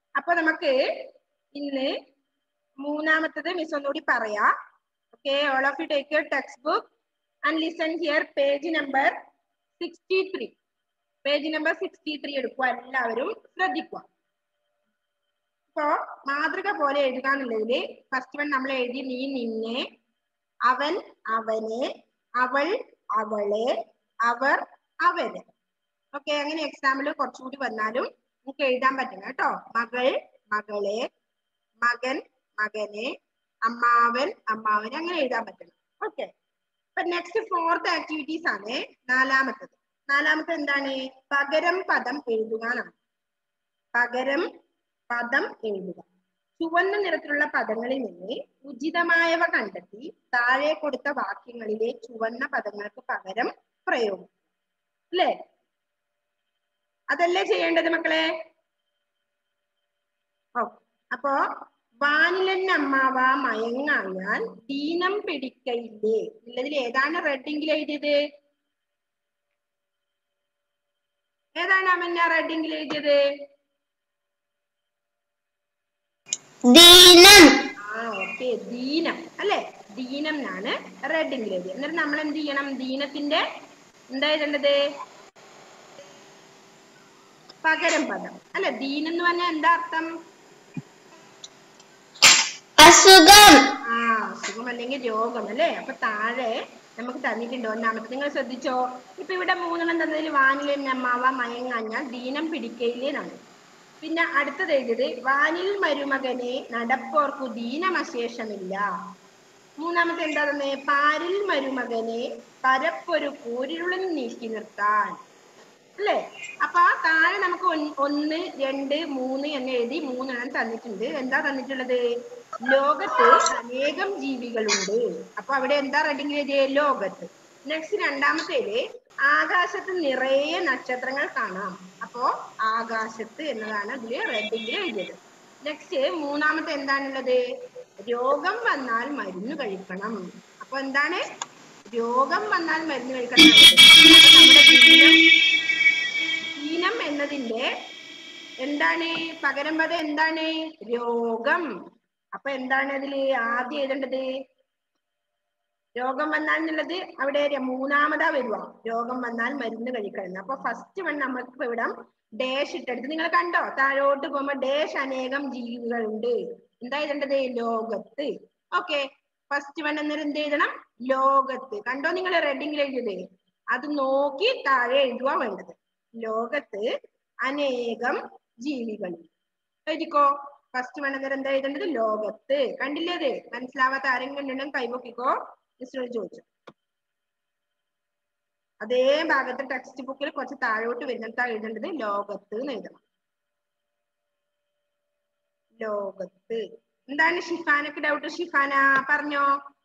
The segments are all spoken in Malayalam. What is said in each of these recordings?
അപ്പൊ നമുക്ക് ഇന്ന് മൂന്നാമത്തത് മിസ് ഒന്നുകൂടി പറയാം okay all of you take your text book and listen here page number sixty three page number sixty three എടുക്കുക എല്ലാവരും ശ്രദ്ധിക്കുക ഇപ്പോ മാതൃക പോലെ എഴുതാന്നുള്ളതില് ഫസ്റ്റ് വൺ നമ്മൾ എഴുതി നീ നിന്നെ അവൻ അവനെ അവൾ അവളെ അവർ അവര് ഓക്കെ അങ്ങനെ എക്സാമ്പിൾ കുറച്ചുകൂടി വന്നാലും നമുക്ക് എഴുതാൻ പറ്റണം കേട്ടോ മകൾ മകളെ മകൻ മകനെ അമ്മാവൻ അമ്മാവൻ അങ്ങനെ എഴുതാൻ പറ്റണം ഓക്കെ അപ്പൊ നെക്സ്റ്റ് ഫോർത്ത് ആക്ടിവിറ്റീസ് ആണ് നാലാമത്തത് നാലാമത്തെ എന്താണ് പകരം പദം എഴുതുക എന്നാണ് പകരം പദം എഴുതുക ചുവന്ന നിറത്തിലുള്ള പദങ്ങളിൽ നിന്ന് ഉചിതമായവ കണ്ടെത്തി താഴെ കൊടുത്ത വാക്യങ്ങളിലെ ചുവന്ന പദങ്ങൾക്ക് പകരം പ്രയോഗിക്കുക അല്ലേ അതല്ലേ ചെയ്യേണ്ടത് മക്കളെ ഓക്കെ അപ്പോ വാനിലൻ അമ്മാവ മയങ്ങാഞ്ഞാൽ ദീനം പിടിക്കയില്ലേ ഉള്ളതിൽ ഏതാണ് റെഡിങ്കിൽ എഴുതിയത് ഏതാണ് അമന്ന റെഡിങ്കിൽ എഴുതിയത് ദീനം ആ ഓക്കെ ദീനം അല്ലെ ദീനം എന്നാണ് റെഡിങ്കിൽ എഴുതിയത് എന്നിട്ട് നമ്മൾ എന്ത് ചെയ്യണം ദീനത്തിന്റെ എന്താ എഴുതേണ്ടത് പകരം പദം അല്ലെ ദീനം എന്ന് പറഞ്ഞാൽ എന്താ അർത്ഥം അസുഖം ആ അസുഖം അല്ലെങ്കിൽ രോഗം അല്ലേ അപ്പൊ താഴെ നമുക്ക് തന്നിട്ടുണ്ട് ഒന്നാമത്തെ നിങ്ങൾ ശ്രദ്ധിച്ചോ ഇപ്പൊ ഇവിടെ മൂന്നെണ്ണം തന്നതിൽ വാനിലെ അമ്മാവ മയങ്ങാഞ്ഞാൽ ദീനം പിടിക്കയില്ലേ എന്നാണ് പിന്നെ അടുത്തത് എഴുതിയത് വാനിൽ മരുമകനെ നടപ്പോർക്കു ദീനമശേഷമില്ല മൂന്നാമത്തെ എന്താ തന്നെ പാരിൽ മരുമകനെ പരപ്പൊരു കൂരിരുളിൽ നീക്കി നിർത്താൻ അല്ലേ അപ്പൊ ആ താഴെ നമുക്ക് ഒന്ന് ഒന്ന് രണ്ട് മൂന്ന് എന്ന് എഴുതി മൂന്നെണ്ണം തന്നിട്ടുണ്ട് എന്താ തന്നിട്ടുള്ളത് ലോകത്ത് അനേകം ജീവികളുണ്ട് അപ്പൊ അവിടെ എന്താ റെഡിങ് എഴുതിയത് ലോകത്ത് നെക്സ്റ്റ് രണ്ടാമത്തേല് ആകാശത്ത് നിറയെ നക്ഷത്രങ്ങൾ കാണാം അപ്പോ ആകാശത്ത് എന്നതാണ് അതില് റെഡിങ്ങിൽ എഴുതിയത് നെക്സ്റ്റ് മൂന്നാമത്തെ എന്താണുള്ളത് രോഗം വന്നാൽ മരുന്ന് കഴിക്കണം അപ്പൊ എന്താണ് രോഗം വന്നാൽ മരുന്ന് കഴിക്കണം എന്നുള്ളത്. അപ്പൊ നമ്മുടെ ദീനം ദീനം എന്നതിന്റെ എന്താണ് പകരം പദം എന്താണ് രോഗം അപ്പൊ എന്താണ് അതില് ആദ്യം എഴുതേണ്ടത് രോഗം വന്നാൽ എന്നുള്ളത് അവിടെ ര- മൂന്നാമതാ വരുക രോഗം വന്നാൽ മരുന്ന് കഴിക്കണം അപ്പൊ ഫസ്റ്റ് വൺ നമുക്ക് ഇപ്പൊ ഇവിടെ ഡേഷ് ഇട്ടെടുത്ത് നിങ്ങൾ കണ്ടോ താഴോട്ട് പോകുമ്പോ ഡേഷ് അനേകം ജീവികളുണ്ട് എന്താ എഴുതേണ്ടത് ലോകത്ത് ഓക്കെ ഫസ്റ്റ് വൺ എന്നൊരു എന്ത് എഴുതണം ലോകത്ത് കണ്ടോ നിങ്ങൾ റെഡിങ്ങിൽ എഴുതിയത് അത് നോക്കി താഴെ എഴുതുക വേണ്ടത് ലോകത്ത് അനേകം ജീവികൾ എഴുതിക്കോ ഫസ്റ്റ് വൺ എന്നേരം എന്താ എഴുതേണ്ടത് ലോകത്ത് കണ്ടില്ലേ അത് മനസ്സിലാവാത്ത ആരെങ്കിലും ഉണ്ടെങ്കിൽ കൈപൊക്കിക്കോ മിസ്സിനോട് ചോദിച്ചു അതേ ഭാഗത്ത് ടെക്സ്റ്റ് ബുക്കിൽ കുറച്ച് താഴോട്ട് വരുന്നിടത്താ എഴുതേണ്ടത് ലോകത്ത് എന്ന് എഴുതണം ലോകത്ത് എന്താണ് ഷിഫാനക്ക് ഡൗട്ട് ഷിഫാന പറഞ്ഞോ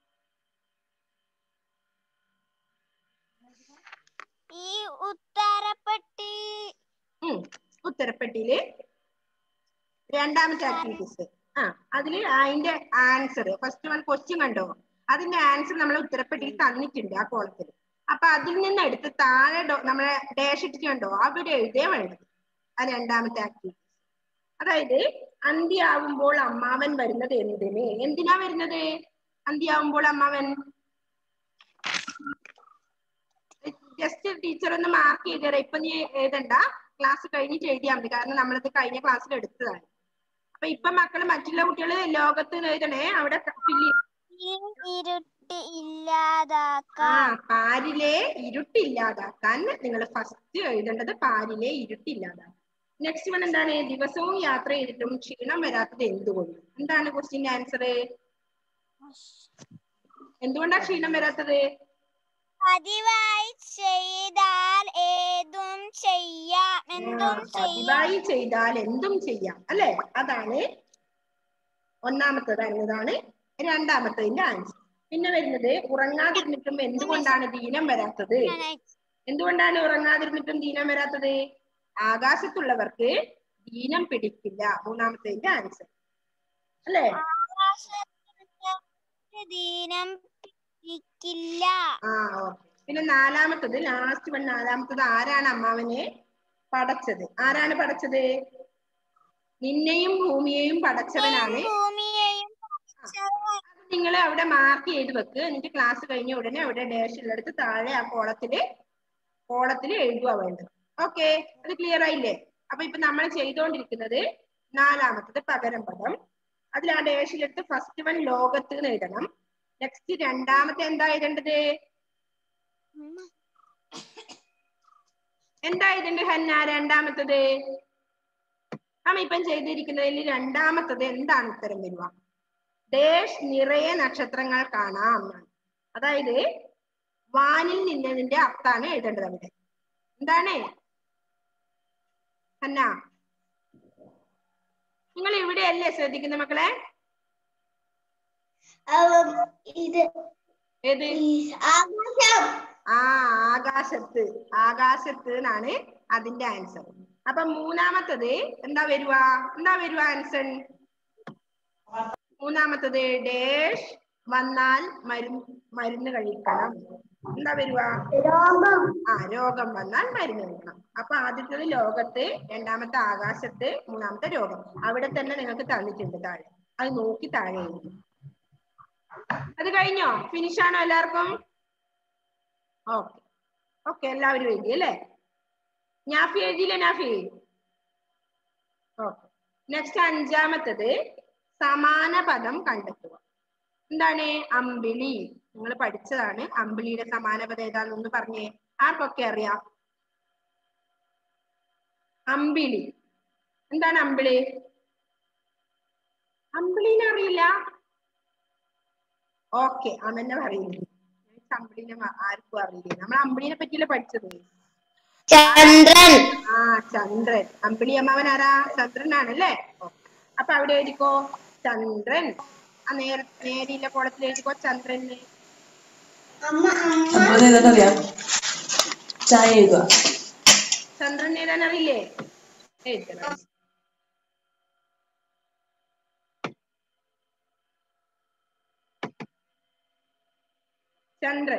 ഈ ഉത്തരപ്പെട്ടി ഉം ഉത്തരപ്പെട്ടിയില് രണ്ടാമത്തെ ആക്ടിവിറ്റീസ് ആ അതില് അതിന്റെ ആൻസർ ഫസ്റ്റ് വൺ ക്വസ്റ്റ്യൻ കണ്ടോ അതിന്റെ ആൻസർ നമ്മൾ ഉത്തരപ്പെട്ടിയിൽ തന്നിട്ടുണ്ട് ആ കോളത്തിൽ അപ്പൊ അതിൽ നിന്ന് എടുത്ത് താഴെ ഡോ- നമ്മളെ ഡാഷ് ഇട്ടിട്ട് കണ്ടോ അവിടെ എഴുതിയേ വേണ്ടത് ആ രണ്ടാമത്തെ ആക്ടിവിറ്റി അതായത് അന്ത്യാവുമ്പോൾ അമ്മാവൻ വരുന്നത് എന്തിന് എന്തിനാ വരുന്നത് അന്ത്യാവുമ്പോൾ അമ്മാവൻ ജസ്റ്റ് ടീച്ചർ ഒന്ന് മാർക്ക് ചെയ്തേരാ ഇപ്പൊ നീ എഴുതണ്ട ക്ലാസ് കഴിഞ്ഞിട്ട് എഴുതിയാൽ മതി കാരണം നമ്മളത് കഴിഞ്ഞ ക്ലാസ്സിൽ എടുത്തതാണ് അപ്പൊ ഇപ്പൊ മക്കള് മറ്റുള്ള കുട്ടികള് ലോകത്ത് എഴുതണേ അവിടെ ഫില്ല് ഈ ഇരുട്ട് ആ ഇല്ലാതാക്കാൻ പാരിലെ ഇരുട്ടില്ലാതാക്കാൻ നിങ്ങൾ ഫസ്റ്റ് എഴുതേണ്ടത് പാരിലെ ഇരുട്ടില്ലാതാക്കാൻ നെക്സ്റ്റ് വൺ എന്താണ് ദിവസവും യാത്ര ചെയ്തിട്ടും ക്ഷീണം വരാത്തത് എന്തുകൊണ്ട് എന്താണ് ക്വസ്റ്റ്യന്റെ ആൻസർ എന്തുകൊണ്ടാ ക്ഷീണം വരാത്തത് പതിവായി ചെയ്താൽ ഏതും ചെയ്യാം എന്തും ആ, ചെയ്യാം പതിവായി ചെയ്താൽ എന്തും ചെയ്യാം അല്ലെ അതാണ് ഒന്നാമത്തത് എന്നതാണ് രണ്ടാമത്തതിന്റെ ആൻസർ പിന്നെ വരുന്നത് ഉറങ്ങാതിരുന്നിട്ടും എന്തുകൊണ്ടാണ് ദീനം വരാത്തത് എന്തുകൊണ്ടാണ് ഉറങ്ങാതിരുന്നിട്ടും ദീനം വരാത്തത് ആകാശത്തുള്ളവർക്ക് ദീനം പിടിക്കില്ല മൂന്നാമത്തതിന്റെ ആൻസർ അല്ലേ ദീനം പിടിക്കില്ല ആ ഓക്കെ പിന്നെ നാലാമത്തത് ലാസ്റ്റ് വൺ നാലാമത്തത് ആരാണ് അമ്മാവനെ പടച്ചത് ആരാണ് പടച്ചത് നിന്നെയും ഭൂമിയെയും പടച്ചവനാണ് ഭൂമിയെയും പടച്ചവൻ. നിങ്ങൾ അവിടെ മാർക്ക് ചെയ്ത് വെക്ക് എന്നിട്ട് ക്ലാസ് കഴിഞ്ഞ ഉടനെ അവിടെ ഡാഷ് ഉള്ളിടത്ത് താഴെ ആ കോളത്തില് കോളത്തില് എഴുതുക വേണ്ടത് ഓക്കെ അത് ക്ലിയർ ആയില്ലേ അപ്പൊ ഇപ്പൊ നമ്മൾ ചെയ്തുകൊണ്ടിരിക്കുന്നത് നാലാമത്തത് പകരം പദം അതിൽ ആ ഡാഷിലെടുത്ത് ഫസ്റ്റ് വൺ ലോകത്ത് എന്ന് എഴുതണം നെക്സ്റ്റ് രണ്ടാമത്തെ എന്താ എഴുതേണ്ടത് എന്താ എഴുതേണ്ടത് ഹന്ന രണ്ടാമത്തത് നമ്മ ഇപ്പം ചെയ്തിരിക്കുന്നതിൽ രണ്ടാമത്തത് എന്താണ് ഉത്തരം വരിക ഡേഷ് നിറയെ നക്ഷത്രങ്ങൾ കാണാം എന്നാണ് അതായത് വാനിൽ നിന്നതിന്റെ അർത്ഥാണ് എഴുതേണ്ടത് അവിടെ എന്താണ് അന്ന നിങ്ങൾ ഇവിടെയല്ലേ ശ്രദ്ധിക്കുന്ന മക്കളെ ഇത് ഏത് ആകാശം ആ ആകാശത്ത് ആകാശത്ത് എന്നാണ് അതിന്റെ ആൻസർ അപ്പൊ മൂന്നാമത്തത് എന്താ വരുക എന്താ വരുക ആൻസർ മൂന്നാമത്തത് ഡേഷ് വന്നാൽ മരുന്ന് മരുന്ന് കഴിക്കണം എന്താ വരുക രോഗം ആ രോഗം വന്നാൽ മരുന്ന് കഴിക്കണം അപ്പൊ ആദ്യത്തേത് ലോകത്ത് രണ്ടാമത്തെ ആകാശത്ത് മൂന്നാമത്തെ രോഗം അവിടെ തന്നെ നിങ്ങൾക്ക് തന്നിട്ടുണ്ട് താഴെ അത് നോക്കി താഴെ എഴുതി അത് കഴിഞ്ഞോ ഫിനിഷ് ആണോ എല്ലാവർക്കും ഓക്കെ ഓക്കെ എല്ലാവരും എഴുതി അല്ലേ നാഫി എഴുതിയില്ലേ നാഫി ഓക്കെ നെക്സ്റ്റ് അഞ്ചാമത്തത് സമാന പദം കണ്ടെത്തുക എന്താണ് അമ്പിളി നിങ്ങൾ പഠിച്ചതാണ് അമ്പിളിയുടെ സമാന പദം ഏതാണെന്ന് പറഞ്ഞേ ആർക്കൊക്കെ അറിയാം അമ്പിളി എന്താണ് അമ്പിളി അമ്പിളിനെ അറിയില്ല ഓക്കെ അമെന്നെ പറയുന്നു അമ്പിളിനെ മ- ആർക്കും അറിയില്ല നമ്മൾ അമ്പിളിനെ പറ്റിയല്ലേ പഠിച്ചത് ചന്ദ്രൻ ആ ചന്ദ്രൻ അമ്പിളി അമ്മാവൻ ആരാ ചന്ദ്രനാണ് അല്ലേ അപ്പൊ അവിടെ എഴുതിക്കോ ചന്ദ്രൻ ആ നേര നേരിയുള്ള കോളത്തിൽ എഴുതിക്കോ ചന്ദ്രന് അമ്മ അമ്മ അത് ഏതാണെന്നറിയാം ചായ എഴുതുക ചന്ദ്രൻ എഴുതാൻ അറിയില്ലേ എഴുതണം ചന്ദ്രൻ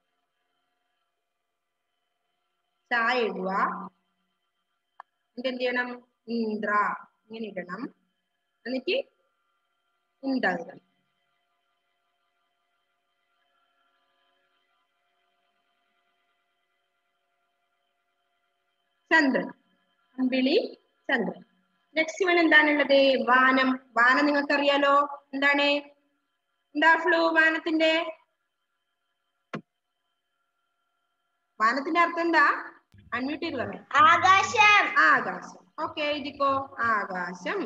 ചായ എഴുതുക എന്നിട്ട് എന്ത് ചെയ്യണം ഇന്ദ്ര ഇങ്ങനെ ഇടണം എന്നിട്ട് ഉണ്ടാകുക ചന്ദ്രൻ അമ്പിളി ചന്ദ്രൻ നെക്സ്റ്റ് വൺ എന്താണുള്ളത് വാനം വാനം നിങ്ങൾക്ക് അറിയാലോ എന്താണ് എന്താ ഫ്ലൂ വാനത്തിന്റെ വാനത്തിന്റെ അർത്ഥം എന്താ അൺമ്യൂട്ട് ചെയ്ത് പറഞ്ഞു ആകാശം ആകാശം ഓക്കെ എഴുതിക്കോ ആകാശം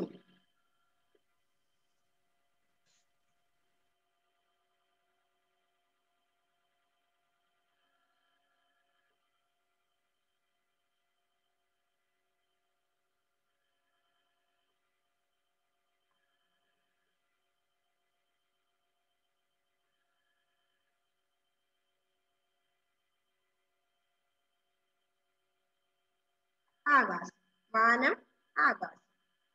ആകാശം വാനം ആകാശം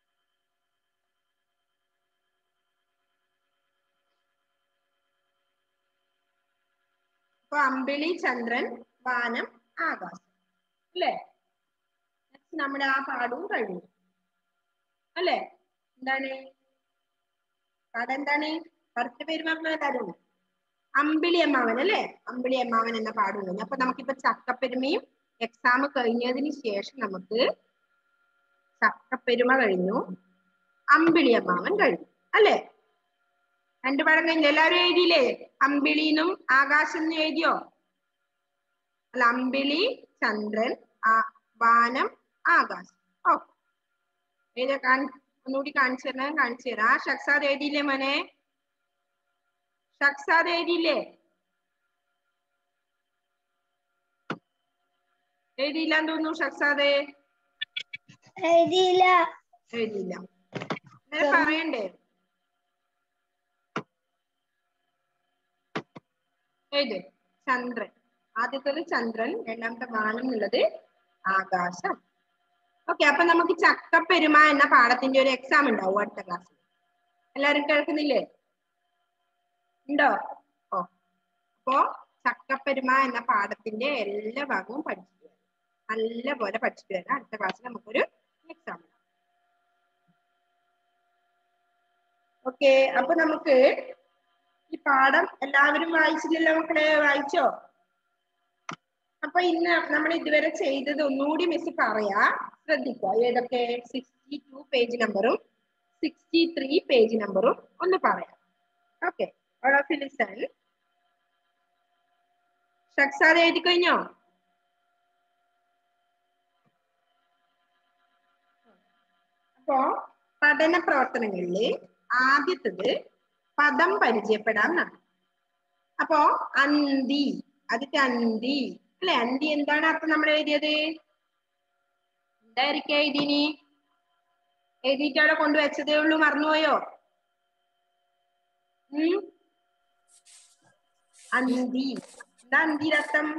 അപ്പൊ അമ്പിളി ചന്ദ്രൻ വാനം ആകാശം അല്ലേ Next നമ്മുടെ ആ പാഠവും കഴിഞ്ഞു അല്ലേ എന്താണ് പാഠം എന്താണ് കറുത്ത പെരുമാറുന്ന എല്ലാവരും അമ്പിളി അമ്മാവൻ അല്ലേ അമ്പിളി അമ്മാവൻ എന്ന പാഠം കഴിഞ്ഞു അപ്പൊ നമുക്കിപ്പോ ചക്കപ്പെരുമയും എക്സാം കഴിഞ്ഞതിന് ശേഷം നമുക്ക് ചക്കപ്പെരുമ കഴിഞ്ഞു അമ്പിളി അമ്മാവൻ കഴിഞ്ഞു അല്ലേ രണ്ടു പാഠം കഴിഞ്ഞു എല്ലാവരും എഴുതിയില്ലേ അമ്പിളിന്നും ആകാശം എന്ന് എഴുതിയോ അല്ല അമ്പിളി ചന്ദ്രൻ ആ വാനം ആകാശം ഓ ഏതാ കാണി ഒന്നുകൂടി കാണിച്ചു തരണം കാണിച്ചു തരാം ആ ഷക്സാദ് എഴുതിയില്ലേ മോനെ ഷക്സാദ് എഴുതിയില്ലേ എഴുതിയില്ലാന്ന് തോന്നുന്നു ഷക്സാദേ എഴുതിയില്ല എഴുതിയില്ല അങ്ങനെ പറയണ്ടേ എഴുത് ചന്ദ്രൻ ആദ്യത്തേത് ചന്ദ്രൻ രണ്ടാമത്തെ വാനം എന്നുള്ളത് ആകാശം ഓക്കെ അപ്പൊ നമുക്ക് ചക്കപ്പെരുമ എന്ന പാഠത്തിന്റെ ഒരു എക്സാം ഉണ്ടാവും അടുത്ത ക്ലാസ്സിൽ എല്ലാരും കേൾക്കുന്നില്ലേ ഉണ്ടോ ഓ അപ്പോ ചക്കപ്പെരുമ എന്ന പാഠത്തിന്റെ എല്ലാ ഭാഗവും പഠിച്ചു വരാം നല്ല പോലെ പഠിച്ചിട്ട് വരാം അടുത്ത ക്ലാസ്സിൽ നമുക്കൊരു എക്സാം ഓക്കെ അപ്പൊ നമുക്ക് ഈ പാഠം എല്ലാവരും വായിച്ചില്ലല്ലോ മക്കളെ വായിച്ചോ അപ്പൊ ഇന്ന് നമ്മൾ ഇതുവരെ ചെയ്തത് ഒന്നുകൂടി മിസ് പറയാ ശ്രദ്ധിക്കുക ഏതൊക്കെ സിക്സ്റ്റി ടു പേജ് നമ്പറും സിക്സ്റ്റി ത്രീ പേജ് നമ്പറും ഒന്ന് പറയാം ഓക്കെ ലിസൺ ഷക്സാദ് എഴുതി കഴിഞ്ഞോ അപ്പോ പഠന പ്രവർത്തനങ്ങളിൽ ആദ്യത്തത് പദം പരിചയപ്പെടാം എന്നാണ് അപ്പോ അന്തി അതിന്റെ അന്തി അല്ലെ അന്തി എന്താണ് അർത്ഥം നമ്മൾ എഴുതിയത് എന്തായിരിക്കും എഴുതിനി എഴുതിയിട്ട് അവിടെ കൊണ്ടുവച്ചതേ ഉള്ളൂ മറന്നുപോയോ ഉം അന്തി എന്താ അന്തിയുടെ അർത്ഥം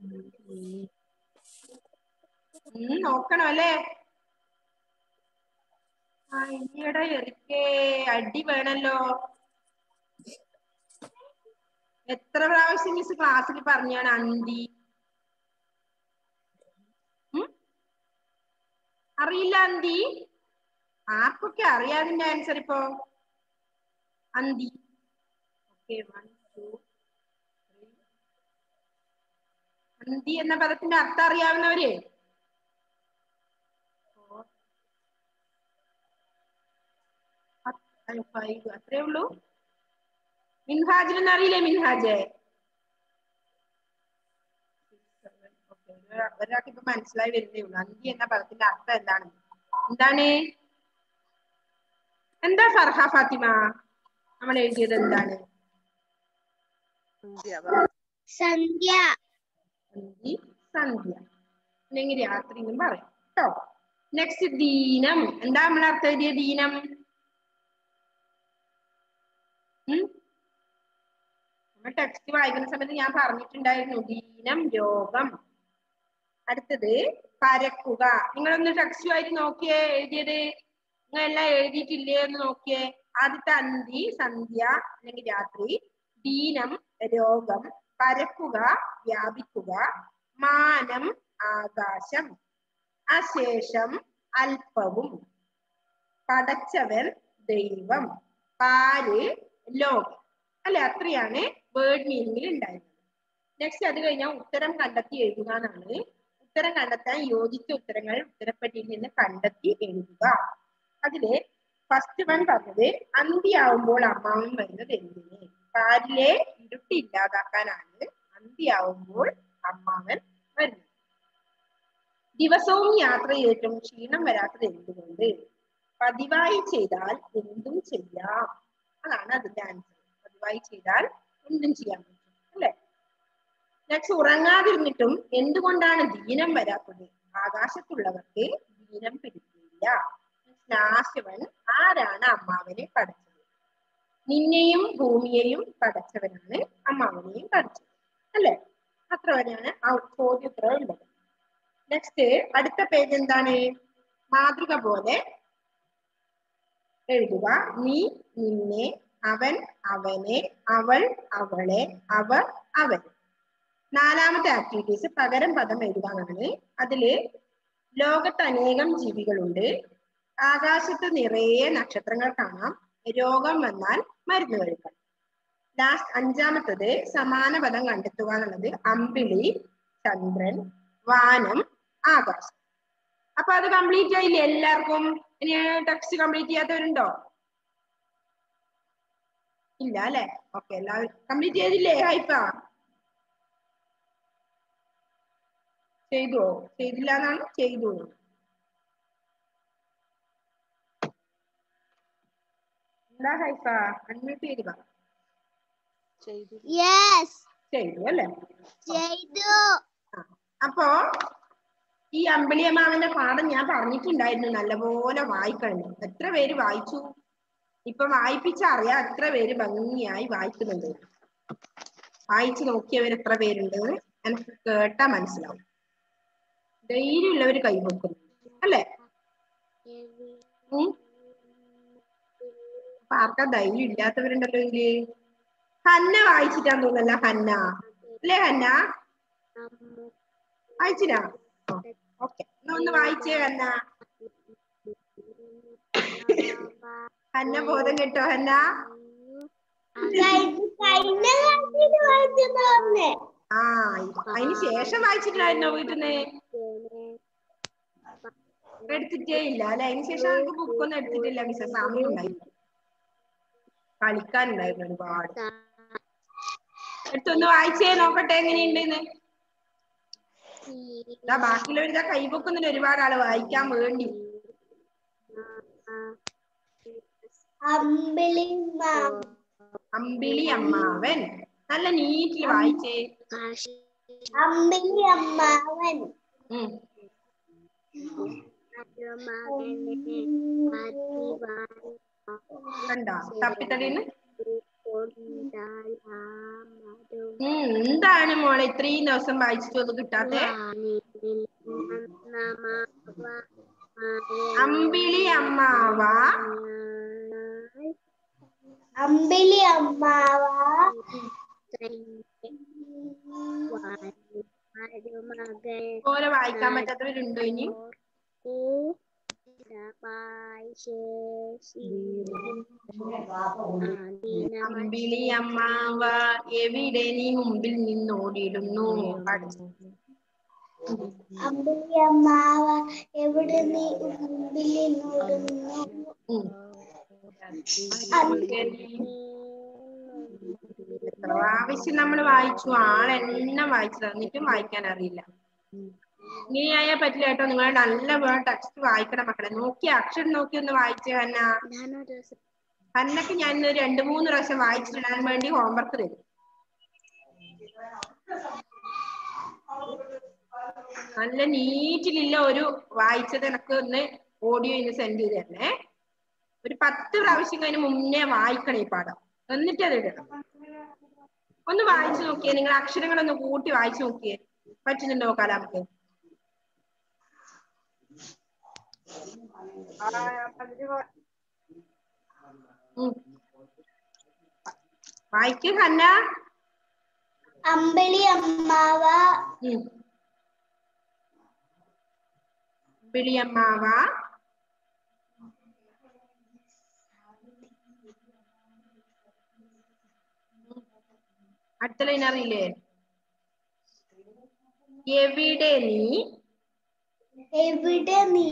ഉം നോക്കണം അല്ലേ ആ ഇനിയുടെ എറിക്കേ അടി വേണല്ലോ എത്ര പ്രാവശ്യം മിസ് ക്ലാസ്സിൽ പറഞ്ഞാണ് അന്തി ഉം? അറിയില്ല അന്തി ആർക്കൊക്കെ അറിയാതിന്റെ ആൻസർ ഇപ്പോ അന്തി ഓക്കെ വൺ ടു അന്തി എന്ന പദത്തിന്റെ അർത്ഥം അറിയാവുന്നവര് Four, ഫൈവ് അത്രേ ഉള്ളൂ മിൻഹാജിനൊന്നും അറിയില്ലേ മിൻഹാജ് ഒരാൾക്ക് ഇപ്പൊ മനസ്സിലായി വരുന്നേ ഉള്ളൂ അന്തി എന്ന പദത്തിന്റെ അർത്ഥം എന്താണ് എന്താണ് എന്താ ഫർഹ ഫാത്തിമ നമ്മൾ എഴുതിയത് എന്താണ് സന്ധ്യ അന്തി സന്ധ്യ അല്ലെങ്കിൽ രാത്രി എന്നും പറയും കേട്ടോ നെക്സ്റ്റ് ദീനം എന്താ നമ്മൾ അർത്ഥം എഴുതിയ ദീനം ഉം? നമ്മൾ ടെക്സ്റ്റ് വായിക്കുന്ന സമയത്ത് ഞാൻ പറഞ്ഞിട്ടുണ്ടായിരുന്നു ദീനം രോഗം അടുത്തത് പരക്കുക നിങ്ങളൊന്ന് ടെക്സ്റ്റ് വായിച്ച് നോക്കിയേ എഴുതിയത് നിങ്ങൾ എല്ലാം എഴുതിയിട്ടില്ലേ എന്ന് നോക്കിയേ ആദ്യത്തെ അന്തി സന്ധ്യ അല്ലെങ്കിൽ രാത്രി ദീനം രോഗം പരക്കുക വ്യാപിക്കുക മാനം ആകാശം അശേഷം അല്പവും പടച്ചവൻ ദൈവം പാല് ലോകം അല്ലെ അത്രയാണ് വേർഡ് മീനിങ്ങിൽ ഉണ്ടായിരുന്നത് നെക്സ്റ്റ് അത് കഴിഞ്ഞാൽ ഉത്തരം കണ്ടെത്തി എഴുതുക എന്നാണ് ഉത്തരം കണ്ടെത്താൻ യോജിച്ച ഉത്തരങ്ങൾ ഉത്തരപ്പെട്ടിയിൽ നിന്ന് കണ്ടെത്തി എഴുതുക അതില് ഫസ്റ്റ് വൺ പറഞ്ഞത് അന്തിയാവുമ്പോൾ അമ്മാവൻ വരുന്നത് എന്തിന് പാലിലെ ഇരുട്ട് ഇല്ലാതാക്കാനാണ് അന്തിയാവുമ്പോൾ അമ്മാവൻ വരുന്നത് ദിവസവും യാത്ര ചെയ്തിട്ടും ക്ഷീണം വരാത്തത് എന്തുകൊണ്ട് പതിവായി ചെയ്താൽ എന്തും ചെയ്യാം അതാണ് അതിന്റെ ആൻസർ പതിവായി ചെയ്താൽ എന്തും ചെയ്യാൻ പറ്റും അല്ലെ നെക്സ്റ്റ് ഉറങ്ങാതിരുന്നിട്ടും എന്തുകൊണ്ടാണ് ദീനം വരാത്തത് ആകാശത്തുള്ളവർക്ക് ദീനം പിടിക്കില്ല ലാസ്റ്റ് വൺ ആരാണ് അമ്മാവനെ പഠിച്ചത് നിന്നെയും ഭൂമിയെയും പഠിച്ചവനാണ് അമ്മാവനെയും പഠിച്ചത് അല്ലെ അത്ര വരെയാണ് ആ ചോദ്യത്ര ഉള്ളത് നെക്സ്റ്റ് അടുത്ത പേജ് എന്താണ് മാതൃക പോലെ എഴുതുക നീ നിന്നെ അവൻ അവനെ അവൾ അവളെ അവർ അവൻ നാലാമത്തെ ആക്ടിവിറ്റീസ് പകരം പദം എഴുതാനാണ് അതില് ലോകത്ത് അനേകം ജീവികളുണ്ട് ആകാശത്ത് നിറയെ നക്ഷത്രങ്ങൾ കാണാം രോഗം വന്നാൽ മരുന്ന് കഴിക്കാം ലാസ്റ്റ് അഞ്ചാമത്തത് സമാന പദം കണ്ടെത്തുക എന്നുള്ളത് അമ്പിളി ചന്ദ്രൻ വാനം ആകാശം അപ്പൊ അത് കംപ്ലീറ്റ് ആയില്ലേ എല്ലാവർക്കും ഇനി ടെക്സ്റ്റ് കംപ്ലീറ്റ് ചെയ്യാത്തവരുണ്ടോ ഇല്ല അല്ലെ ഓക്കെ എല്ലാവരും കംപ്ലീറ്റ് ചെയ്തില്ലേ ഹൈപ്പ ചെയ്തോ ചെയ്തില്ല എന്നാണ് ചെയ്തു എന്താ ഹൈപ്പ അൺമ്യൂട്ട് ചെയ്ത് പറ യെസ് ചെയ്തു അല്ലേ ചെയ്തു ആ. അപ്പോ ഈ അമ്പിളിയമ്മാവന്റെ പാഠം ഞാൻ പറഞ്ഞിട്ടുണ്ടായിരുന്നു നല്ലപോലെ വായിക്കണം എത്ര പേര് വായിച്ചു ഇപ്പൊ വായിപ്പിച്ച അറിയാം എത്ര പേര് ഭംഗിയായി വായിക്കുന്നുണ്ട് വായിച്ചു നോക്കിയവർ എത്ര പേരുണ്ട് എനിക്ക് കേട്ടാ മനസ്സിലാവും ധൈര്യമുള്ളവർ കൈവക്കുന്നു അല്ലേ ഉം അപ്പൊ ആർക്കാ ധൈര്യം ഇല്ലാത്തവരുണ്ടല്ലോ ഇതില് ഹന്ന വായിച്ചിട്ടാന്ന് തോന്നല്ല ഹന്ന അല്ലേ ഹന്ന വായിച്ചിനാ ഓക്കെ എന്നാ ഒന്ന് വായിച്ചേ ഹന്ന ഹന്ന ബോധം കിട്ടോ ഹന്ന കഴിഞ്ഞ ക്ലാസ്സിൽ വായിച്ചെന്ന് പറഞ്ഞേ ആ അതിന് ശേഷം വായിച്ചിട്ടില്ലായിരുന്നോ വീട്ടിന്ന് എടുത്തിട്ടേ ഇല്ല അല്ലെ അതിന് ശേഷം നമുക്ക് ബുക്കൊന്നും എടുത്തിട്ടില്ല മിസ്സസ് സമയം ഉണ്ടായിരുന്നു കളിക്കാനുണ്ടായിരുന്നു ഒരുപാട് എടുത്തൊന്ന് വായിച്ചേ നോക്കട്ടെ എങ്ങനെയുണ്ടെന്ന് ഇതാ ബാക്കിയുള്ളവർ ഇതാ കൈപൊക്കുന്നുണ്ട് ഒരുപാട് ആള് വായിക്കാൻ വേണ്ടി അമ്പിളി മാ- അമ്പിളി അമ്മാവൻ നല്ല നീറ്റിൽ വായിച്ചേ അമ്പിളി അമ്മാവൻ ഉം കണ്ടോ തപ്പിത്തടീന്ന് ഉം എന്താണ് മോളെ ഇത്രയും ദിവസം വായിച്ചിട്ട് ഒന്നും കിട്ടാത്തെ അമ്പിളി അമ്മാവ അമ്പിളി അമ്മാവ പോലെ വായിക്കാൻ പറ്റാത്തവരുണ്ടോ ഇനി അമ്പിളി അമ്മാവ എവിടെ നീ മുമ്പിൽ നിന്നോടിയിടുന്നു പഠിച്ചു അമ്പിളി അമ്മാവ എവിടെ നീ മുമ്പിൽ നിന്നോടുന്നു ഉം. എത്ര പ്രാവശ്യം നമ്മൾ വായിച്ചു ആളെണ്ണം വായിച്ചു തന്നിട്ടും വായിക്കാൻ അറിയില്ല ഇങ്ങനെയായാൽ പറ്റില്ല കേട്ടോ നിങ്ങൾ നല്ല വേണം ടെക്സ്റ്റ് വായിക്കണം മക്കളെ നോക്കി അക്ഷരം നോക്കി ഒന്ന് വായിച്ചു ഹന്ന ഹന്നക്ക് ഞാൻ ഇന്ന് രണ്ടു മൂന്ന് പ്രാവശ്യം വായിച്ചിടാൻ വേണ്ടി ഹോംവർക്ക് തരും നല്ല നീറ്റിലുള്ള ഒരു വായിച്ചത് എനക്ക് ഒന്ന് ഓഡിയോ ഇന്ന് സെൻഡ് ചെയ്ത് തരണേ ഒരു പത്ത് പ്രാവശ്യം കഴിഞ്ഞ് മുന്നേ വായിക്കണം ഈ പാഠം എന്നിട്ട് അത് ഇടണം ഒന്ന് വായിച്ചു നോക്കിയേ നിങ്ങൾ അക്ഷരങ്ങളൊന്ന് കൂട്ടി വായിച്ചു നോക്കിയേ പറ്റുന്നുണ്ടോ നോക്കാം നമുക്ക് ഉം. വായിക്ക് ഹന്ന അമ്പിളി അമ്മാവ ഉം. പിളിയമ്മാവ അടുത്ത ലൈൻ അറിയില്ലേ എവിടെ നീ എവിടെ നീ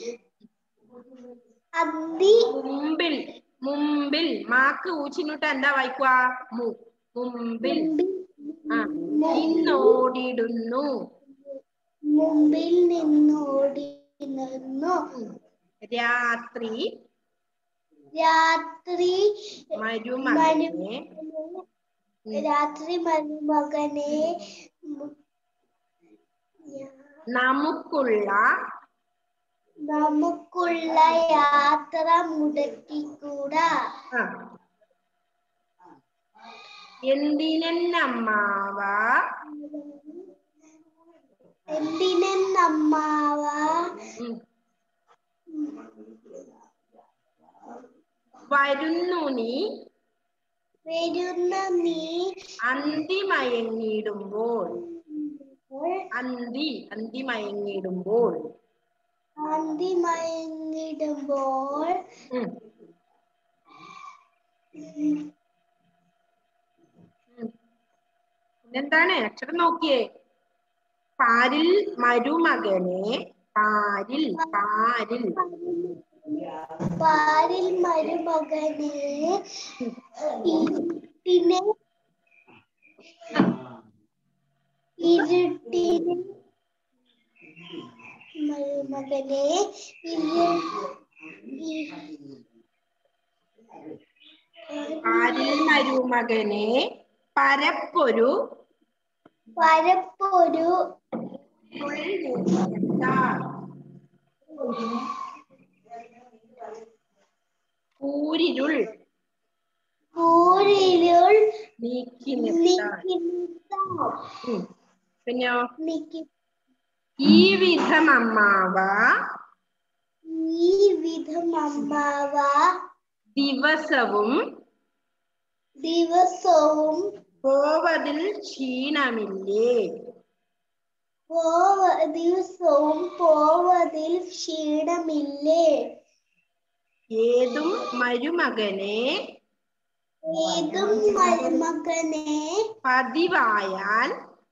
അന്തി മുമ്പിൽ മുമ്പിൽ മാക്ക് ഊച്ചിനുട്ട് എന്താ വായിക്കുക മു മുമ്പിൽ ആ നിന്നോടിടുന്നു മുമ്പിൽ നിന്നോടി നിന്നു രാത്രി രാത്രി മരുമകനെ രാത്രി മരുമകനെ നമുക്കുള്ള നമുക്കുള്ള യാത്ര മുടക്കിക്കൂടാ ആ എന്തിനമ്മമാവ എന്തിനെന്നമ്മാവ ഉം. വരുന്നു നീ വരുന്ന നീ അന്തി മയങ്ങിടുമ്പോൾ അന്തി അന്തി മയങ്ങിടുമ്പോൾ അന്തി മയങ്ങിടുമ്പോൾ ഉം. ഉം. പിന്നെന്താണ് അക്ഷരം നോക്കിയേ പാരിൽ മരുമകനെ പാരിൽ പാരിൽ പാരിൽ മരുമകനെ ഇരുട്ടിനെ ഇരുട്ടിനെ മരുമകനെ ഇരു- ഈ- പാരിൽ മരുമകനെ പരപ്പൊരു പരപ്പൊരു കൂരിരുൾ കൂരിരുൾ നീക്കി നിർത്താൻ നീക്കി നിർത്താം. ഉം. പിന്നെയോ നീക്കി ഈ വിധം അമ്മാവ ഈ വിധം അമ്മാവ ദിവസവും ദിവസവും പോവതിൽ ക്ഷീണമില്ലേ പോവ ദിവസവും പോവതിൽ ക്ഷീണമില്ലേ ഏതും മരുമകനെ ഏതും മരുമകനെ പതിവായാൽ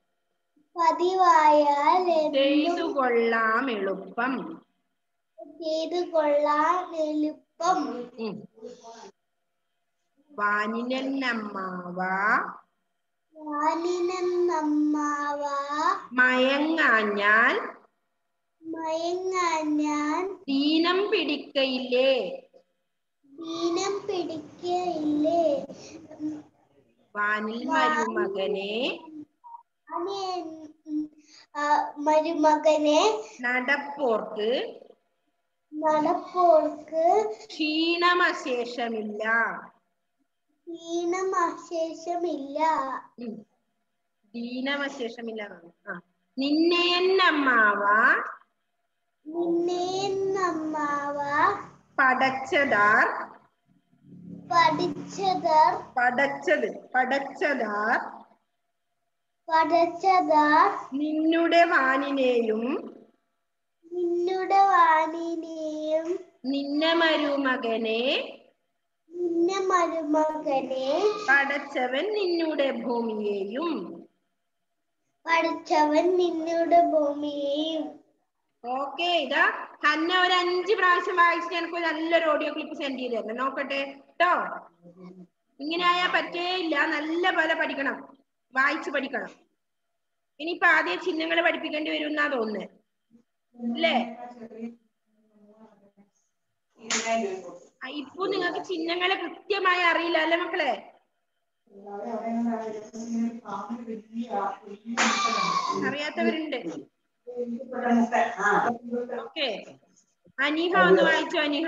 പതിവായാൽ ചെയ്തു എന്നും കൊള്ളാം എളുപ്പം ചെയ്തു കൊള്ളാൻ എളുപ്പം ഉം. വാനിനന്നമ്മാവ വാലിനമ്മവ മയങ്ങാഞ്ഞാൽ മയങ്ങാൻ ഞാൻ ദീനം പിടിക്കയില്ലേ ദീനം പിടിക്കയില്ലേ വാനിൽ മരുമകനെ അനെ ആ, മരുമകനെ നടപ്പോർക്ക് നടപ്പോർക്ക് ക്ഷീണമശേഷമില്ല ദീനം അശേഷമില്ല ഉം. ദീനമശേഷമില്ല എന്നാണ്. ആ നിന്നെയന്നമ്മാവ നിന്നെ നമ്മാവ പടച്ചതാർ പഠിച്ചതർ പടച്ചത് പടച്ചതാർ പഠിച്ചതർ നിന്നുടെ വാനിനെയും നിന്നുടെ വാണിനെയും നിന്നെ മരുമകനെ നിന്നെ മരുമകനെ പടച്ചവൻ നിന്നുടെ ഭൂമിയെയും പഠിച്ചവൻ നിന്നുടെ ഭൂമിയെയും ഓക്കെ ഇതാ ഹന്ന ഒരു അഞ്ച് പ്രാവശ്യം വായിച്ചിട്ട് എനിക്ക് ഒരു നല്ലൊരു ഓഡിയോ ക്ലിപ്പ് സെൻഡ് ചെയ്ത് തരണം നോക്കട്ടെ കേട്ടോ ഇങ്ങനെ ആയാൽ പറ്റേ ഇല്ല നല്ല പോലെ പഠിക്കണം വായിച്ചു പഠിക്കണം ഇനിയിപ്പൊ ആദ്യം ചിഹ്നങ്ങൾ പഠിപ്പിക്കേണ്ടി വരും എന്നാ തോന്നുന്നത് അല്ലേ ആ, ഇപ്പൊ നിങ്ങൾക്ക് ചിഹ്നങ്ങളെ കൃത്യമായി അറിയില്ല അല്ലേ മക്കളെ അറിയാത്തവരുണ്ട് ഓക്കെ അനിഹ ഒന്ന് വായിച്ചോ അനിഹ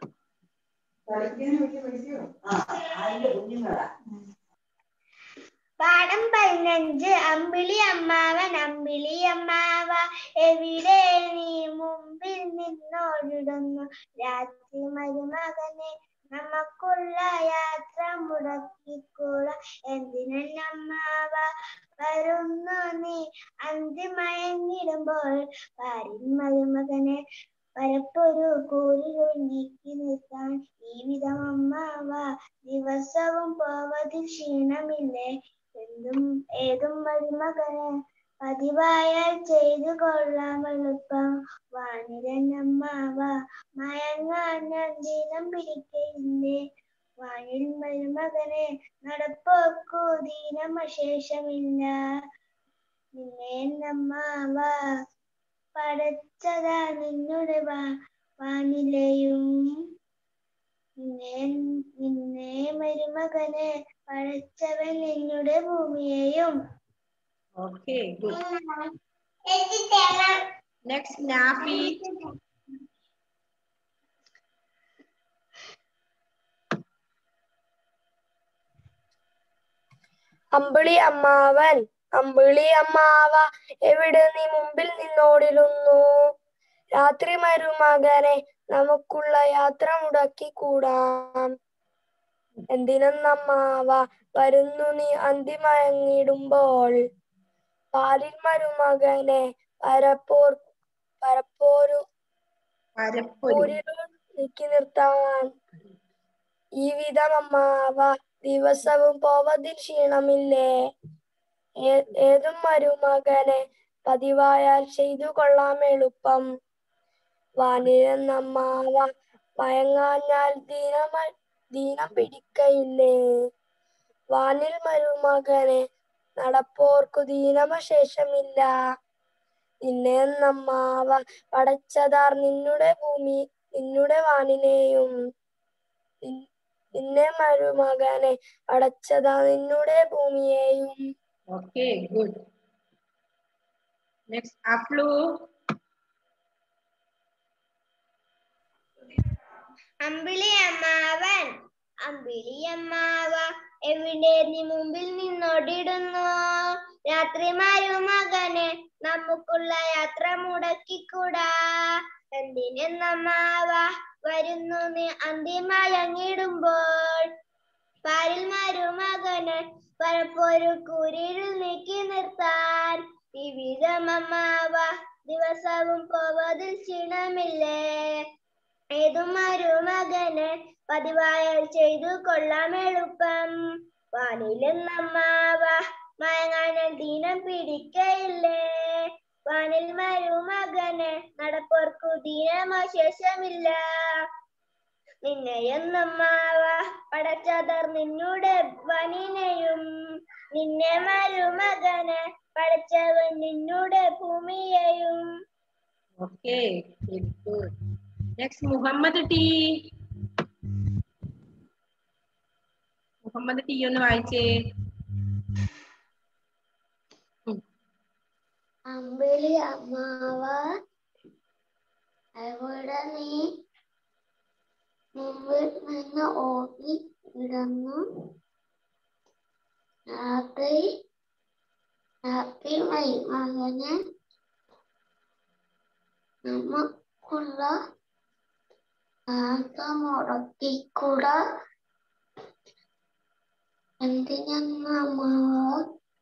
പാഠം പതിനഞ്ച് അമ്പിളി അമ്മാവൻ അമ്പിളി അമ്മാവ എവിടെ നീ മുമ്പിൽ നിന്നോടിടുന്നു രാത്രി മരുമകനെ നമുക്കുള്ള യാത്ര മുടക്കിക്കൂട എന്തിനമ്മാവ വരുന്നു നീ അന്തിമയങ്ങിടുമ്പോൾ പാരിൻ മരുമകനെ പലപ്പൊരു കൂലികൾ നീക്കി നിർത്താൻ ഈ വിധം അമ്മാവ ദിവസവും പോവതിൽ ക്ഷീണമില്ലേ എന്തും ഏതും മരുമകന് പതിവായാൽ ചെയ്തു കൊള്ളാം എളുപ്പം വാനിരന്നമ്മാവ മയങ്ങാൻ ഞാൻ ദിനം പിടിക്കയില്ലേ വാനിൽ മരുമകനെ നടപ്പോക്കു ദീനം അശേഷമില്ല നിന്നെ നമ്മാവ പടച്ചതാ നിന്നുടെ വാ വാനിലെയും നിന്നെ നിന്നെ മരുമകനെ പടച്ചവൻ നിന്നുടെ ഭൂമിയെയും ഓക്കെ ഗുഡ് നെക്സ്റ്റ് നാഫി അമ്പിളി അമ്മാവൻ അമ്പിളി അമ്മാവ എവിടെ നീ മുമ്പിൽ നിന്നോടിരുന്നു രാത്രി മരുമകനെ നമുക്കുള്ള യാത്ര മുടക്കിക്കൂടാം എന്തിനമ്മമാവ വരുന്നു നീ അന്തിമയങ്ങിടുമ്പോൾ പാലിൽ മരുമകനെ പരപ്പോർ പരപ്പോരു പരപ്പൊരു ഊരിലും നീക്കി നിർത്താൻ ഈ വിധം അമ്മാവ ദിവസവും പോവതിൽ ക്ഷീണമില്ലേ ഏ- ഏതും മരുമകനെ പതിവായാൽ ചെയ്തു കൊള്ളാം എളുപ്പം വാനിരന്നമ്മാവ മയങ്ങാഞ്ഞാൽ ദീനമ ദീനം പിടിക്കയില്ലേ വാനിൽ മരുമകനെ നടപ്പോർക്കു ദീനമശേഷമില്ല നിന്നെ നമ്മാവ പടച്ചതാർ നിന്നുടെ ഭൂമി നിന്നുടെ വാനിനെയും നിൻ- നിന്നെ മരുമകനെ അടച്ചതാ നിന്നുടെ ഭൂമിയെയും ഓക്കെ ഗുഡ് നെക്സ്റ്റ് അഫ്ലു അമ്പിളി അമ്മാവൻ അമ്പിളി അമ്മാവ എവിടെ നീ മുമ്പിൽ നിന്നോടിടുന്നു രാത്രി മരുമകനെ നമുക്കുള്ള യാത്ര മുടക്കിക്കൂടാ എന്തിനെന്നമ്മാവ വരുന്നു നീ അന്തിമയങ്ങിടുമ്പോൾ പാരിൽ മരുമകനെ പലപ്പോഴും കുരിരിൽ നീക്കി നിർത്താൻ വിവിധമമ്മാവ ദിവസവും പോവതിൽ ക്ഷീണമില്ലേ ഏതുമാരു മകന് പതിവായാൽ ചെയ്തു കൊള്ളാം എളുപ്പം വാനിലെന്നമ്മാവ മയങ്ങാൻ ദീനം പിടിക്കയില്ലേ വാനിൽ മരുമകന് നടപ്പോർക്കു ദീനമശേഷമില്ല നിന്നെയൊന്നമ്മാവ പടച്ചതർ നിന്നുടെ വനിനെയും നിന്നെ മരുമകന് പടച്ചവൻ നിന്നുടെ ഭൂമിയെയും okay good next Muhammad T Muhammad T ഒന്ന് വായിച്ചേ ഉം. അമ്പിളി അമ്മാവ എവിടെ നീ മുമ്പിൽ നിന്ന് ഓടി കിടന്നു രാത്രി രാത്രി മകന് നമുക്കുള്ള ആക മുടക്കിക്കൂട എന്തിനെന്ന് അമ്മാവ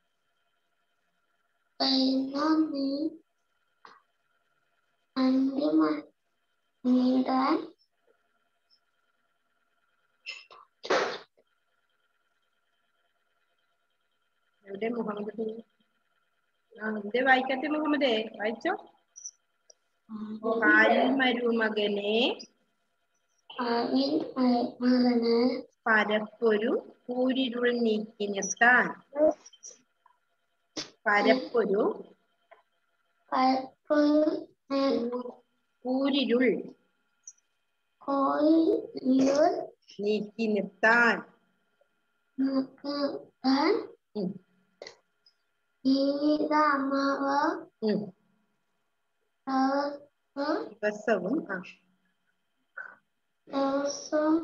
കഴിഞ്ഞ നീ അഞ്ചു നീടാൻ എവിടെ മുഹമ്മദ് ടി ആ എന്തേ വായിക്കാത്ത മുഹമ്മദേ വായിച്ചോ കാലിൽ മരുമകനെ ആവിൻ മകന് പരപ്പൊരു കൂരിരുൾ നീക്കി നിർത്താൻ പരപ്പൊരു പലപ്പോഴും കൂരിരുൾ കോഴിയിൽ നീക്കി നിർത്താൻ നോക്കാൻ ഉം, ജീവിത അമ്മാവ ഉം. ദിവസവും ആ ദിവസം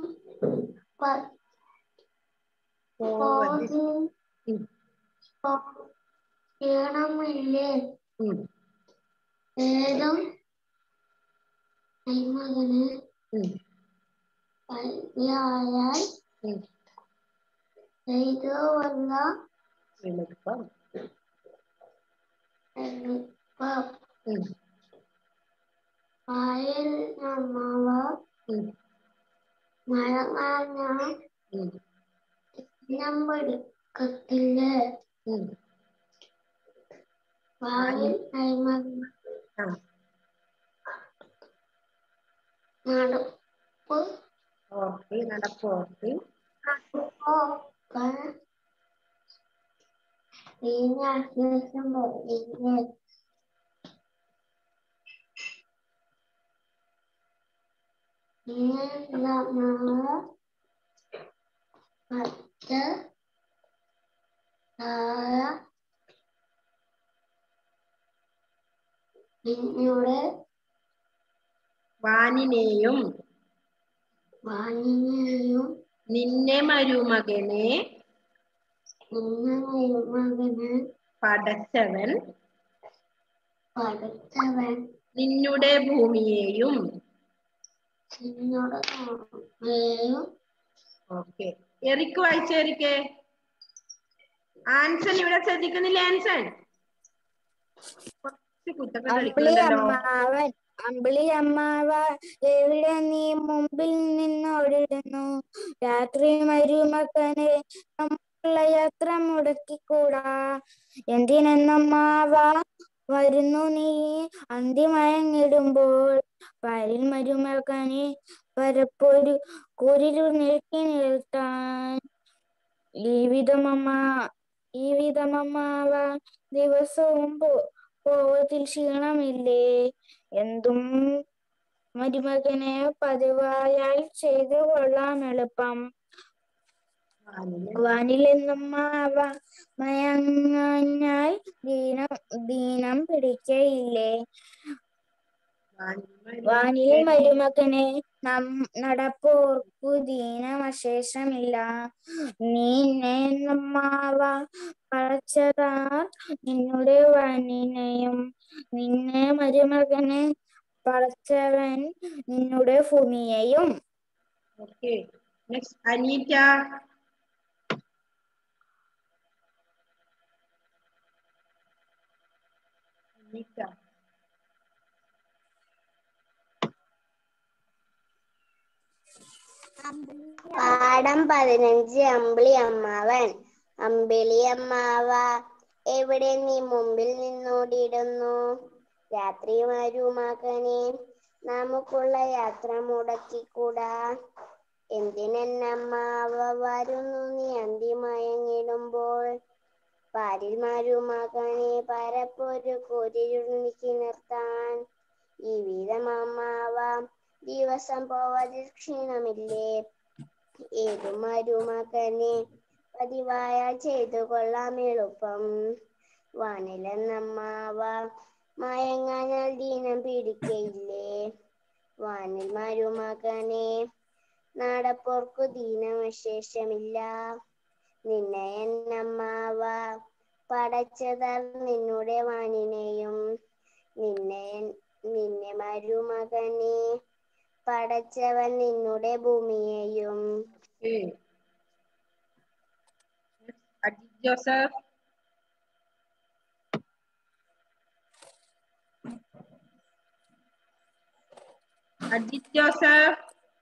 പോവതി ഉം, ചെയ്യണമില്ലേ ഉം, ഏതും മകന് ഉം, കല്യായാൽ ഉം. ചെയ്തു വന്ന എളുപ്പം എളുപ്പം ഉം, പായൽ അമ്മാവ ഉം, മഴങ്ങാഞ്ഞ ഉം, ഞാൻ പഠിക്കത്തില്ലേ ഉം. പായൽ അയ്മ ആ നടപ്പ് ഓക്കെ നടപ്പോർക്ക് നടപ്പൊക്കെ പിന്നെ അത്യാവശ്യം പറയില്ലേ പിന്നെ നമ്മള് മറ്റ് താഴെ നിങ്ങളുടെ വാനിനെയും വാണിനെയും നിന്നെ മരുമകനെ നിങ്ങളുടെ മകന് പടച്ചവൻ പഠിച്ചവൻ നിന്നുടെ ഭൂമിയെയും നിന്നോട് വേയും ഓക്കെ എറിക്ക് വായിച്ച എറിക്ക് ആൻസൺ ഇവിടെ ശ്രദ്ധിക്കുന്നില്ല ആൻസൺ കുറച്ച് കുത്തക്കം അമ്പിളി കളിക്കുന്നുണ്ടല്ലോ അമ്മാവൻ അമ്പിളി അമ്മാവ എവിടെ നീ മുമ്പിൽ നിന്ന് ഓടിടുന്നു രാത്രി മരുമകനെ നമുക്കുള്ള യാത്ര മുടക്കിക്കൂടാ എന്തിനെന്നമ്മാവ വരുന്നു നീ അന്തിമയങ്ങിടുമ്പോൾ വരിൽ മരുമകനെ പരപ്പൊരു കുരിരു നിൽക്കി നിർത്താൻ ഈ വിധമമ്മ ഈ വിധമമ്മാവ ദിവസവും പോ പോവതിൽ ക്ഷീണമില്ലേ എന്തും മരുമകനെ പതിവായാൽ ചെയ്തു കൊള്ളാം എളുപ്പം വാനിലെ വാനിലെന്നുമ്മാവ മയങ്ങാഞ്ഞാൽ ദീനം ദീനം പിടിക്കയില്ലേ വാനിലെ മരുമകനെ നം നടപ്പോർക്കു ദീനമശേഷമില്ല നീന്നെ നമ്മാവ പഴച്ചതാർ നിന്നുടെ വനിനെയും നിന്നെ മരുമകനെ പടച്ചവൻ നിന്നുടെ ഭൂമിയെയും ഓക്കെ നെക്സ്റ്റ് അനീറ്റ അനീറ്റ പാഠം പതിനഞ്ച് അമ്പിളി അമ്മാവൻ അമ്പിളി അമ്മാവ എവിടെ നീ മുമ്പിൽ നിന്നോടിടുന്നു രാത്രി വരൂ മകനെ നമുക്കുള്ള യാത്ര മുടക്കിക്കൂടാ എന്തിനെന്നമ്മാവ വരുന്നു നീ അന്തിമയങ്ങിടുമ്പോൾ പാരിൽ മാരു മകനെ പരപ്പൊരു കുരിരുണിക്ക് നിർത്താൻ ഈ വിധമമ്മാവ ദിവസം പോവതിൽ ക്ഷീണമില്ലേ ഏതു മരുമകനെ പതിവായ ചെയ്തു കൊള്ളാം എളുപ്പം വാനിലെന്നമ്മാവ മയങ്ങാനാൽ ദീനം പിടിക്കയില്ലേ വാനിൽ മരുമകനെ നാടപ്പോർക്കു ദീനവശേഷമില്ല നിന്നെ എന്നമ്മാവ പടച്ചതാൽ നിന്നുടെ വാനിനെയും നിന്നെ നിന്നെ മരുമകനെ പടച്ചവൻ നിന്നുടെ ഭൂമിയെയും Okay. Ajith Joseph Ajith Joseph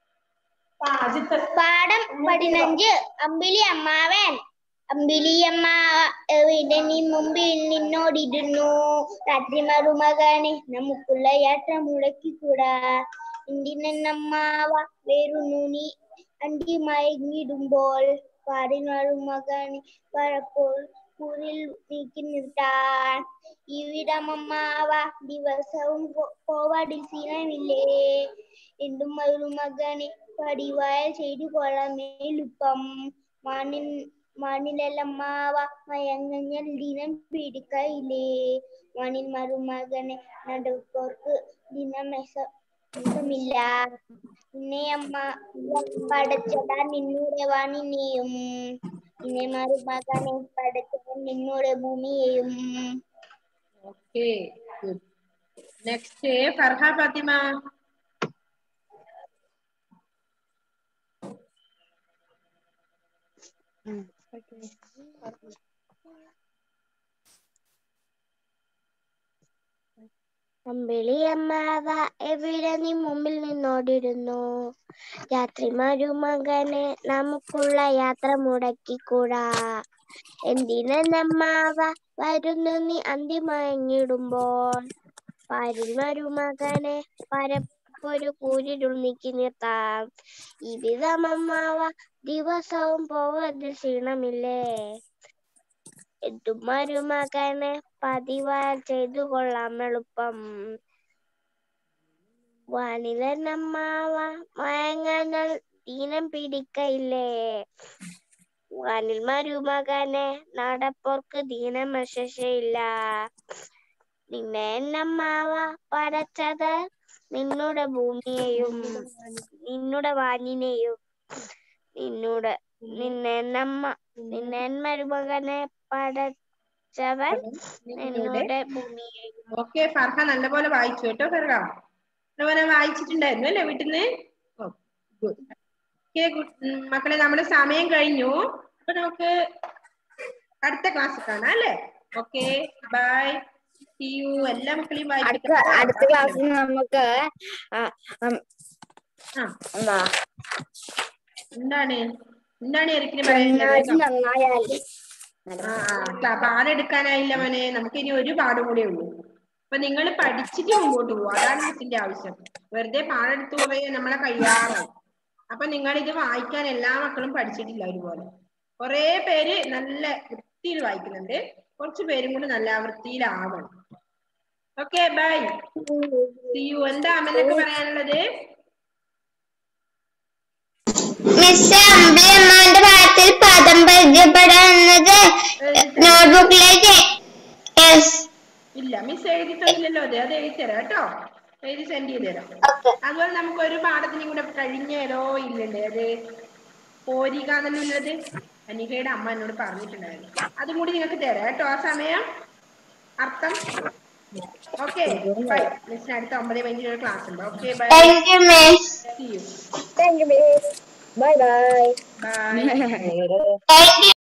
പാഠം പതിനഞ്ച് അമ്പിളി അമ്മാവൻ അമ്പിളി അമ്മാവ എവിടെ നീ മുമ്പിൽ നിന്നോടിരുന്നു രാത്രി മരുമകനെ നമുക്കുള്ള യാത്ര മുടക്കിക്കൂടാ എന്തിനമ്മാവ വരുന്നു നീ അണ്ടി മയങ്ങിടുമ്പോൾ പാടി മരുമകനെ പലപ്പോൾ കൂരിൽ നീക്കി നിർത്താൻ ഇവിടമമ്മാവ ദിവസവും പോ- പോവാടിൽ സീനമില്ലേ എന്തും മരുമകനെ പടിവായ ചെയ്തു കൊള്ളാമേലുപ്പം മണ്ണിൻ മണ്ണിലല്ലമ്മാവ മയങ്ങഞ്ഞൽ ദിനം പിടിക്കയില്ലേ മണ്ണിൽ മരുമകനെ നടുക്കോർക്ക് ദിനമില്ല നിന്നെ അമ്മ പടച്ചതാ നിന്നൂടെ വാണിനെയും നിന്നെ മരുമകനെ പടച്ചവൻ നിന്നൂടെ ഭൂമിയെയും okay good next Farha Fathima അമ്പിളി അമ്മാവ എവിടെ നീ മുമ്പിൽ നിന്നോടിരുന്നു രാത്രി മരുമകനെ നമുക്കുള്ള യാത്ര മുടക്കിക്കൂടാ എന്തിനമ്മാവ വരുന്നു നീ അന്തിമയങ്ങിടുമ്പോൾ പാരിൽ മരുമകനെ പരപ്പൊരു കൂരിരുൾ നീക്കി നിർത്താം ഈ വിധമമ്മാവ ദിവസവും പോവതിൽ ക്ഷീണമില്ലേ എത്തും മരുമകനെ പതിവാൽ ചെയ്തു കൊള്ളാം എളുപ്പം വാനിലനമ്മാവ മയങ്ങാനാൽ ദീനം പിടിക്കയില്ലേ വാനിൽ മരുമകനെ നടപ്പോർക്ക് ദീനം വശയില്ല നിന്നെ എന്നമ്മാവ പടച്ചത് നിന്നുടെ ഭൂമിയെയും നിന്നുടെ വാനിനെയും നിന്നുടെ നിന്നെ നമ്മ നിന്നെ മരുമകനെ പടച്ചവൻ നിന്നുടെ ഭൂമിയെയും ഓക്കെ ഫർഹ നല്ലപോലെ വായിച്ചു കേട്ടോ ഫർഹ നല്ലപോലെ വായിച്ചിട്ടുണ്ടായിരുന്നു അല്ലേ വീട്ടിൽ നിന്ന് ഗുഡ് ഓക്കെ ഗുഡ് മക്കളെ നമ്മുടെ സമയം കഴിഞ്ഞു അപ്പൊ നമുക്ക് അടുത്ത ക്ലാസ് കാണാം അല്ലേ ഓക്കെ ബൈ സി യു എല്ലാ മക്കളെയും അടുത്ത അടുത്ത ക്ലാസ്സിൽ നമുക്ക് ആ, ഉം, ആ എന്താ എന്താണ് എന്താണ് എറിക്കിന് ചെങ്ങാതി പറയുന്നത് നന്നായാല് ആ ആ പാടെടുക്കാനായില്ല മോനെ നമുക്ക് ഇനി ഒരു പാടും കൂടെ ഉള്ളൂ അപ്പൊ നിങ്ങൾ പഠിച്ചിട്ട് മുമ്പോട്ട് പോകും അതാണ് മിസ്സിന്റെ ആവശ്യം വെറുതെ പാടെടുത്ത് പോയി നമ്മളെ കഴിയാറായി അപ്പൊ നിങ്ങൾ ഇത് വായിക്കാൻ എല്ലാ മക്കളും പഠിച്ചിട്ടില്ല ഒരുപോലെ കുറെ പേര് നല്ല വൃത്തിയിൽ വായിക്കുന്നുണ്ട് കുറച്ച് പേരും കൂടി നല്ല വൃത്തിയിലാവണം ഓക്കെ ബൈ സി യു എന്താ അമ്മനൊക്കെ പറയാനുള്ളത് മിസ് അമ്പിളിയമ്മാന്റെ പാഠത്തിൽ പദം പരിചയപ്പെടാവുന്നത് നോട്ട്ബുക്കിലേക്ക് യെസ് ഇല്ല മിസ് എഴുതി തന്നില്ലല്ലോ അത് അത് എഴുതി തരാം കേട്ടോ എഴുതി സെൻഡ് ചെയ്ത് തരാം ഓക്കെ അതുപോലെ നമുക്ക് ഒരു പാഠത്തിനും കൂടെ കഴിഞ്ഞേരോ ഇല്ലല്ലേ അത് പോരിക എന്നുള്ളത് അനികയുടെ അമ്മ എന്നോട് പറഞ്ഞിട്ടുണ്ടായിരുന്നു അതും കൂടി നിങ്ങൾക്ക് തരാം കേട്ടോ ആ സമയം അർത്ഥം ഓക്കെ ബൈ മിസ്സിന് അടുത്ത ഒമ്പത് പതിനഞ്ചിന് ക്ലാസ് ഉണ്ട് okay bye thank you miss see you thank you bye bye bye thank U